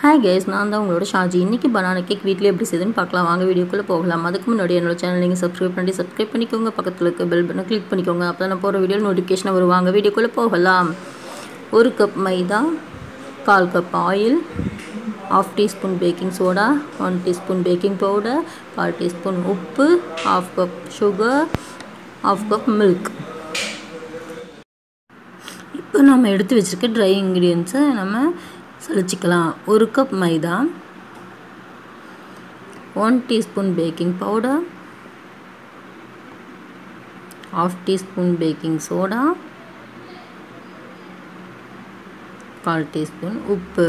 hi guys நான் தான் உங்களோட ஷாஜி இன்றைக்கி பனானா கேக் வீட்டில் எப்படி செய்யுதுன்னு பார்க்கலாம் வாங்க வீடியோக்குள்ளே போகலாம் அதுக்கு முன்னாடி என்னோட சேனல் நீங்கள் சப்ஸ்கிரைப் பண்ணி சப்ஸ்கிரைப் பண்ணிக்கோங்க பக்கத்தில் இருக்க பெல் பட்டனை கிளிக் பண்ணிக்கோங்க அப்போ நான் போகிற வீடியோ நோட்டிஃபிகேஷன் வருவாங்க வீடியோக்குள்ளே போகலாம் ஒரு கப் மைதா கால் cup oil half teaspoon baking soda one teaspoon baking powder கால் டீஸ்பூன் உப்பு half cup sugar half cup milk இப்போ நம்ம எடுத்து வச்சுருக்க ட்ரை இன்க்ரீடியன்ஸை நம்ம சளிச்சிக்கலாம் ஒரு cup maida one teaspoon baking powder half teaspoon baking soda கால் டீஸ்பூன் உப்பு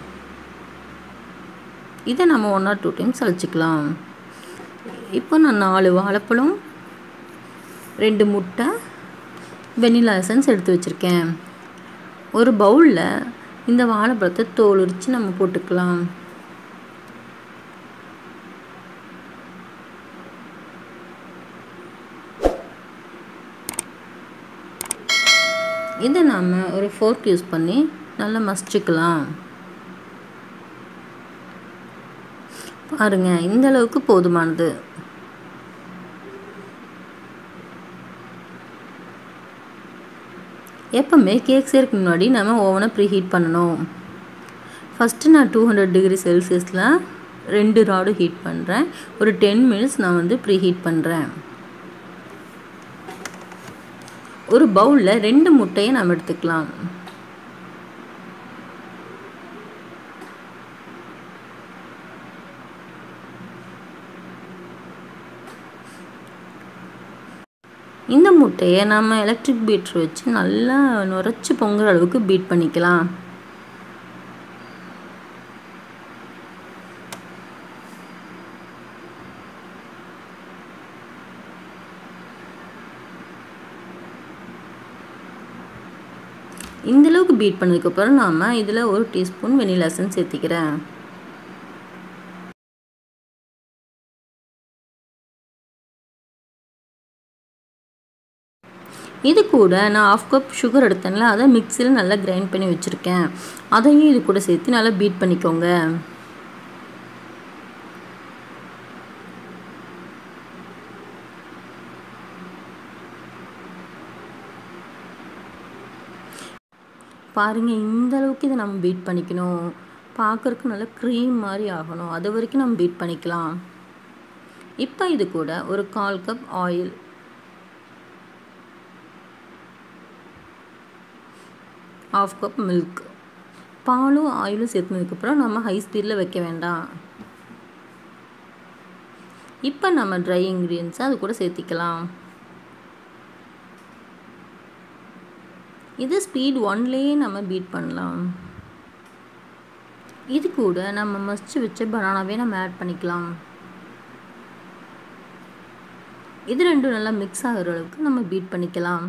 இதை நம்ம ஒன் ஆர் டூ டைம்ஸ் சளிச்சிக்கலாம் இப்போ நான் நாலு வாழைப்பழம் ரெண்டு முட்டை வெனிலா எசன்ஸ் எடுத்து வச்சுருக்கேன் ஒரு பவுலில் இந்த வாழைப்பழத்தை தோல் உரித்து நம்ம போட்டுக்கலாம் இதை நாம் ஒரு ஃபோர்க் யூஸ் பண்ணி நல்லா மசிச்சுக்கலாம் பாருங்க இந்த அளவுக்கு போதுமானது எப்போவுமே கேக் செய்யறதுக்கு முன்னாடி நம்ம ஓவனை ப்ரீ ஹீட் பண்ணணும் ஃபஸ்ட்டு நான் டூ ஹண்ட்ரட் டிகிரி செல்சியஸில் ரெண்டு ராடு ஹீட் பண்ணுறேன் ஒரு டென் மினிட்ஸ் நான் வந்து ப்ரீ ஹீட் பண்ணுறேன் ஒரு பவுலில் ரெண்டு முட்டையை நம்ம எடுத்துக்கலாம் இந்த முட்டையை நம்ம எலக்ட்ரிக் பீட்ரு வச்சு நல்லா நுரைச்சி பொங்குற அளவுக்கு பீட் பண்ணிக்கலாம் இந்தளவுக்கு பீட் பண்ணதுக்கப்புறம் நாம் இதில் ஒரு டீஸ்பூன் வெனிலா எசன்ஸ் சேர்த்திக்கிறேன் இது கூட நான் ஆஃப் கப் சுகர் எடுத்தேன்ல அதை மிக்சியில் நல்லா கிரைண்ட் பண்ணி வச்சுருக்கேன் அதையும் இது கூட சேர்த்து நல்லா பீட் பண்ணிக்கோங்க பாருங்கள் இந்த அளவுக்கு இதை நம்ம பீட் பண்ணிக்கணும் பார்க்குறக்கு நல்லா க்ரீம் மாதிரி ஆகணும் அது வரைக்கும் நம்ம பீட் பண்ணிக்கலாம் இப்போ இது கூட ஒரு கால் cup oil half cup milk பாலும் ஆயிலும் சேர்த்துனதுக்கப்புறம் நம்ம ஹை ஸ்பீடில் வைக்க வேண்டாம் இப்போ நம்ம ட்ரை இன்க்ரீடியன்ஸை அது கூட சேர்த்திக்கலாம் இது ஸ்பீட் ஒன்லேயே நம்ம பீட் பண்ணலாம் இது கூட நம்ம மசிச்சு வச்ச பனானாவே நம்ம ஆட் பண்ணிக்கலாம் இது ரெண்டும் நல்லா மிக்ஸ் ஆகிற அளவுக்கு நம்ம பீட் பண்ணிக்கலாம்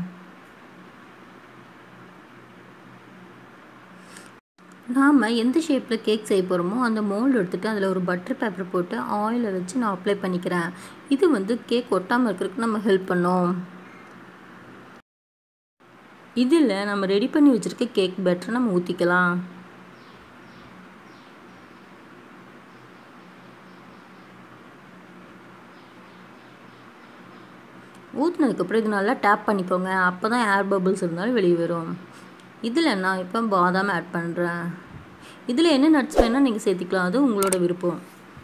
நாம் எந்த ஷேப்பில் கேக் செய்ய போகிறோமோ அந்த மோல்டு எடுத்துகிட்டு அதில் ஒரு பட்டர் பேப்பர் போட்டு ஆயிலை வச்சு நான் அப்ளை பண்ணிக்கிறேன் இது வந்து கேக் ஒட்டாமல் இருக்கிறதுக்கு நம்ம ஹெல்ப் பண்ணோம் இதில் நம்ம ரெடி பண்ணி வச்சுருக்க கேக் பேட்டரை நம்ம ஊற்றிக்கலாம் ஊற்றினதுக்கப்புறம் இது நல்லா டேப் பண்ணிக்கோங்க அப்போ தான் ஏர் பபிள்ஸ் இருந்தாலும் வெளியே வரும் இதில் நான் இப்போ பாதாம் ஆட் பண்ணுறேன் இதில் என்ன நட்ஸ் வேணால் நீங்கள் சேர்த்திக்கலாம் அது உங்களோட விருப்பம்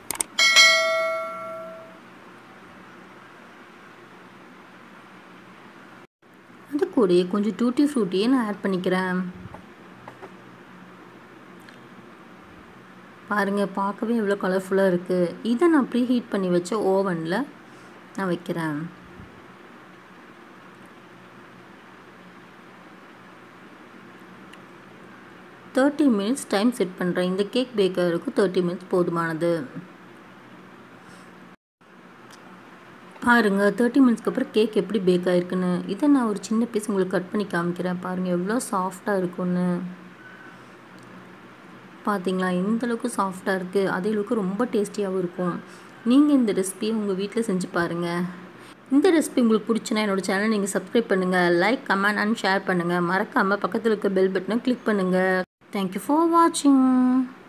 அது கூட கொஞ்சம் டூட்டி ஃப்ரூட்டியே நான் ஆட் பண்ணிக்கிறேன் பாருங்கள் பார்க்கவே எவ்வளோ கலர்ஃபுல்லாக இருக்குது இதை நான் ப்ரீ ஹீட் பண்ணி வச்ச ஓவனில் நான் வைக்கிறேன் தேர்ட்டி மினிட்ஸ் டைம் செட் பண்ணுறேன் இந்த கேக் பேக்கருக்கு தேர்ட்டி மினிட்ஸ் போதுமானது பாருங்கள் தேர்ட்டி மினிட்ஸ்க்கு அப்புறம் கேக் எப்படி பேக் ஆகிருக்குன்னு இதை நான் ஒரு சின்ன பீஸ் உங்களுக்கு கட் பண்ணி காமிக்கிறேன் பாருங்கள் எவ்வளோ சாஃப்டாக இருக்குன்னு பார்த்தீங்களா எந்த அளவுக்கு சாஃப்டாக இருக்குது அதே அளவுக்கு ரொம்ப டேஸ்டியாகவும் இருக்கும் நீங்கள் இந்த ரெசிபியை உங்கள் வீட்டில் செஞ்சு பாருங்கள் இந்த ரெசிபி உங்களுக்கு பிடிச்சுன்னா என்னோட சேனல் நீங்கள் சப்ஸ்கிரைப் பண்ணுங்கள் லைக் கமெண்ட் அண்ட் ஷேர் பண்ணுங்கள் மறக்காமல் பக்கத்தில் இருக்க பெல் பட்டனை கிளிக் பண்ணுங்கள் தேங்க்யூ ஃபார் வாட்சிங்